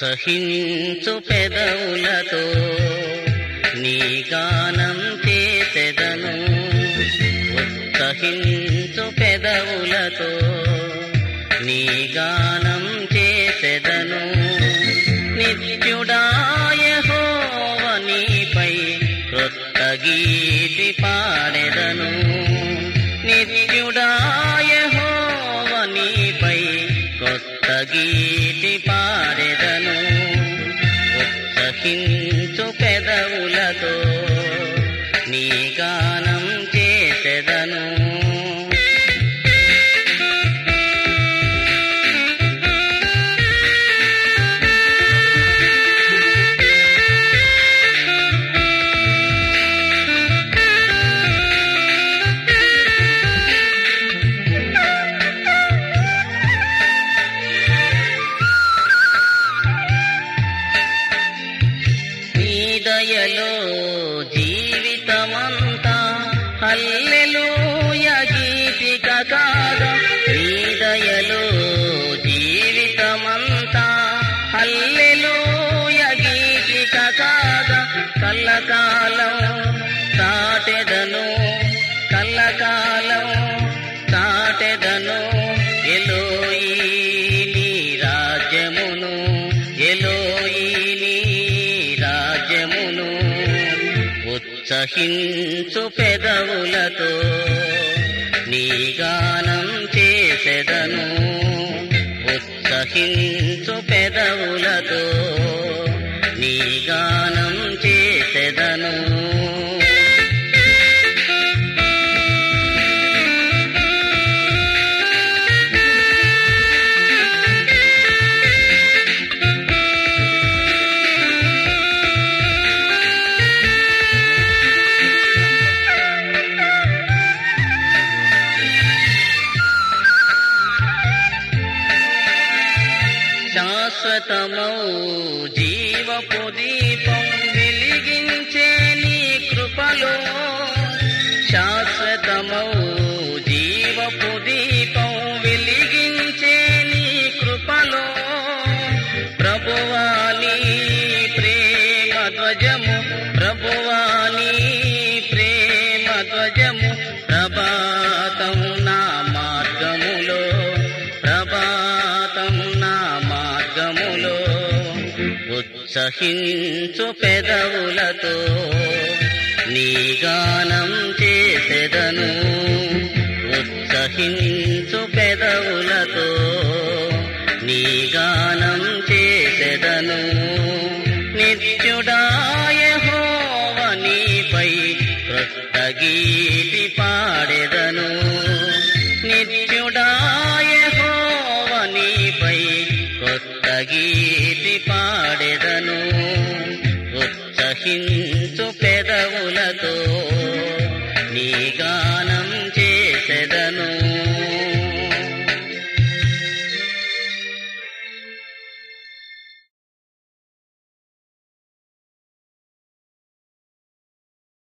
ఉత్సహించు పెదవులతో నీ గానం చేసెదను ఉత్సహించు పెదవులతో నీ గానం చేసెదను నిత్యుడాయ హోవ నీపై క్రొత్త గీతి పాడెదను నిత్యుడాయ హోవ నీపై కొత్త గీతి పాడెదను ఉత్సహించు పెదవులతో నీ గానం చేసెదను నీ దయలో జీవితమంతా హల్లెలూయ గీతిక కాగా నీ దయలో జీవితమంతా హల్లెలూయ గీతిక కాగా కల్లకాలం సాటెదను కల్లకాలం సాటెదను ఎలోయి నీ రాజ్యమును ఎలోయి నీ రాజ్యమును ఉత్సహించు పెదవులతో నీ గానం చేసెదను ఉత్సహించు పెదవులతో నీ గానం చేసెదను శాశ్వతమౌ జీవపు దీపం వెలిగించే నీ కృపలో శాశ్వతమౌ జీవపు దీపం వెలిగించే నీ కృపలో ప్రభువాని ప్రేమ ధ్వజము ప్రభువాని ప్రేమ ధ్వజము ప్రభాతం నా మార్గములో ప్రభాతం నా మార్గములో ఉత్సహించు పెదవులతో నీ గానం చేసెదను ఉత్సహించు పెదవులతో నీ గానం చేసెదను నిత్యుడాయ హోవ నీపై క్రొత్త గీతి పాడెదను నిత్యుడాయ హోవ నీపై కొత్త గీతి పాడెదను ఉత్సహించు పెదవులతో నీ గానం